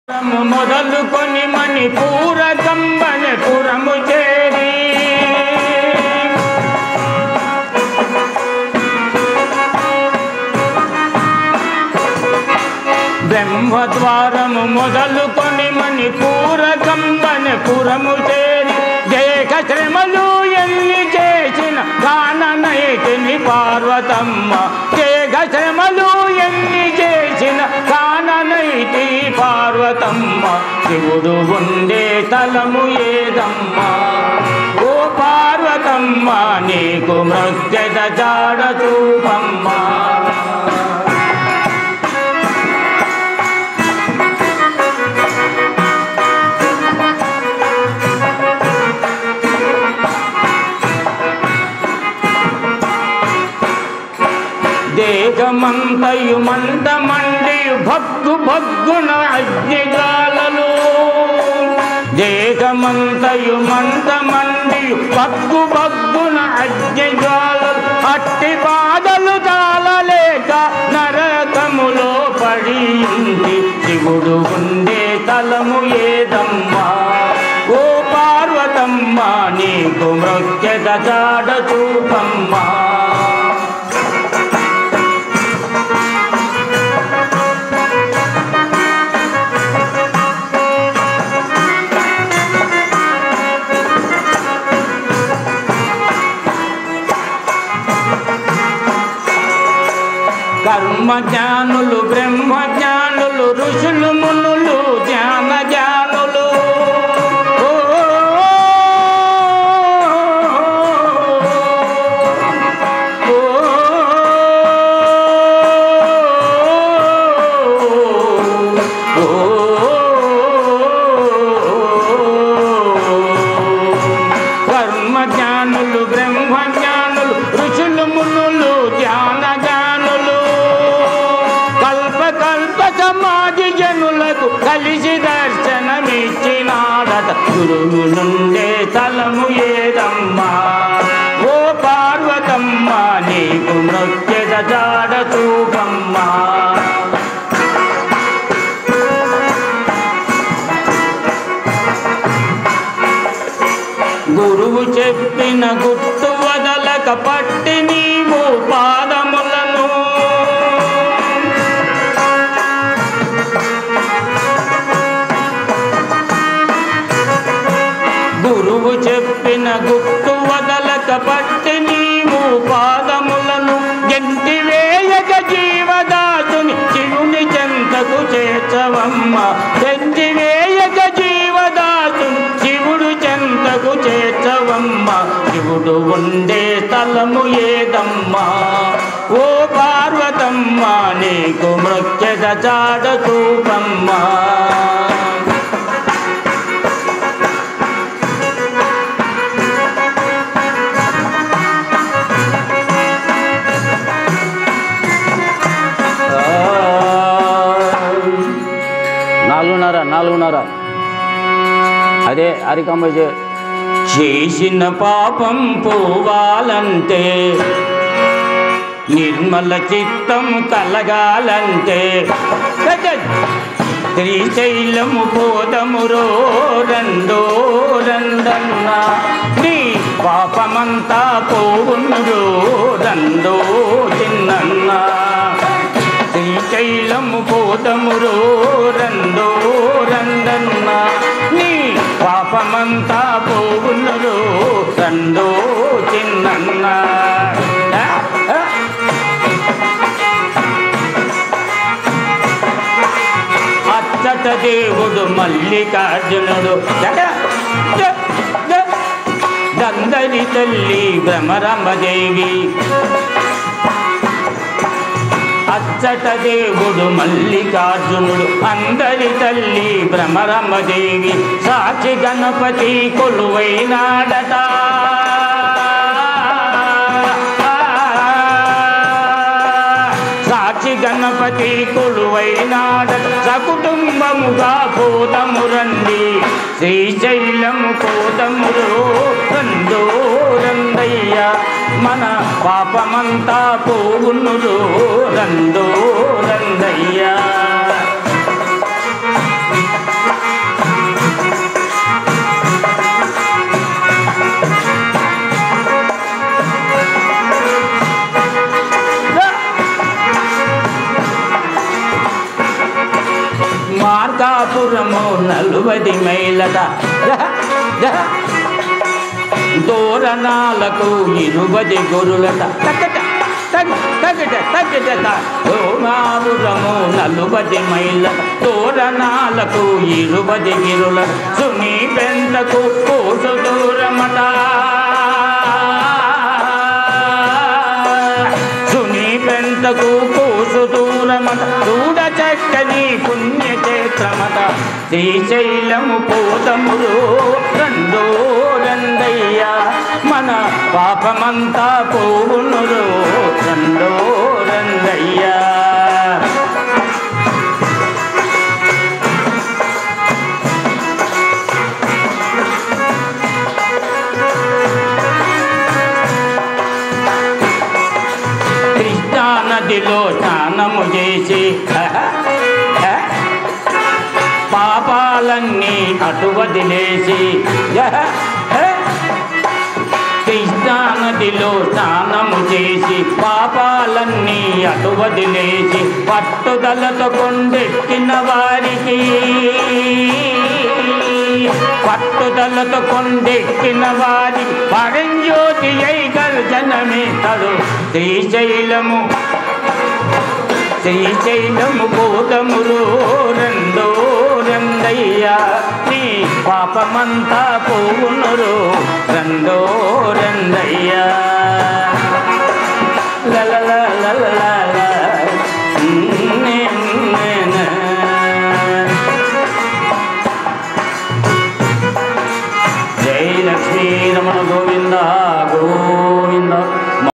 పురము మొదలుకొని మణిపూర కంబని పురము చేరి బ్రహ్మద్వారము మొదలుకొని మణిపూర కంబని పురము చేరి దేహ శ్రమలు ఎన్ని చేసిన కాననైతిని పార్వతమ్మ దేహ శ్రమలు ఎన్ని చేసిన కాననైతి పార్వతమ్మ శివుడు ఉండే తలము ఏదమ్మా ఓ పార్వతమ్మ నీకు మృత్యద జాడ చూపమ్మా దేహమంతయు మంట మండియు భగ్గు భగ్గున అగ్నిజాలలు దేహమంతయు మంట మండియు భగ్గు భగ్గున అగ్నిజాలలు అట్టి బాధలు తాళలేక నరకములో పడి ఉంది శివుడు ఉండే తలము ఏదమ్మా ఓ పార్వతమ్మ నీకు మృత్యద జాడ చూపమ్మా కర్మ జ్ఞానులు బ్రహ్మ జ్ఞానులు ఋషులు మునులు జ్ఞాన జ్ఞానులు ఓ, ఓ, కర్మ జ్ఞానులు బ్రహ్మ జ్ఞానులు ఋషులు మునులు ధ్యాన జ్ఞానులు కల్ప కల్ప సమాజి జనులకు కలిసి దర్శనమిచ్చినాడట గురువు నుండే తలము ఏదమ్మా ఓ పార్వతమ్మ నీకు నృత్యద జాడ చూపమ్మా గురువు చెప్పిన గుట్టు వదలక పట్టి నీవు పాదములను గురువు చెప్పిన గుట్టు వదలక పట్టి నీవు పాదములను గంటి వేయక జీవదాసుని శివుని చెంతకు చేర్చవమ్మ గంటి వేయక జీవదాసుని శివుడు చెంతకు చేర్చవమ్మ శివుడు ఉండే స్థలము ఏదమ్మా ఓ పార్వతమ్మ నీకు మృత్యద చాడ చూపమ్మా నాలుగున్నర నాలుగున్నర అదే అరికమ్మ చే- చేసిన పాపం పోవాలంటే నిర్మల చిత్తం కలగాలంటే గజ శ్రీశైలము పోదమురో రెండో రెండన్నా నీ పాపమంతా పోవునురో రెండో చిన్నన్నా శ్రీశైలము పోదమురో రెండో రెండన్నా నీ పాపమంతా పోవునురో రెండో చిన్నన్నా ఆ, ఆ. అచ్చట దేవుడు మల్లికార్జునుడు జగ జ, జ, దందరి తల్లి భ్రమరమదేవి అచ్చట దేవుడు మల్లికార్జునుడు అందరి తల్లి భ్రమరమదేవి సాక్షి గణపతి కొలువైనాడట సాక్షి గణపతి కొలువైనాడట సకుటుంబముగా పోతము రండి శ్రీశైలము పోతమురు రందో రందయ్య మన పాపమంతా పోగునురు రందో రందయ్యా మార్కాపురము నలువది మైలట జహ, జహ. తోరణాలకు ఇరువది గురులట తగ్గట తగ్గ తగ్గట తగ్గట తోమాపురము నలువది మైలట తోరణాలకు ఇరువది గిరుల సుని పెంటకు కోసు దూరమట సుని పెంటకు కోసు దూరమట చూడ చక్కని పుణ్యక్షేత్రమట శ్రీశైలము పోతములు రెండో రండయ్యా మన పాపమంతా పోవునురు రెండో రండయ్యా కృష్ణా నదిలో స్నానము చేసి హహ, హ, పాపాలన్నీ అటు వదిలేసి యహ, హ, కృష్ణా నదిలో స్నానము చేసి పాపాలన్నీ అటు వదిలేసి పట్టుదలతో కొండెక్కిన వారికి పట్టుదలతో కొండెక్కిన వారి పరంజ్యోతి అయి గర్జనమేతడు శ్రీశైలము శ్రీశైలము భూతములు రెండో రెండయ్యా నీ పాపమంతా పోవునురు రెండో రెండయ్యా లలల లలల నే, నే, నే. జై లక్ష్మీ రమణ గోవింద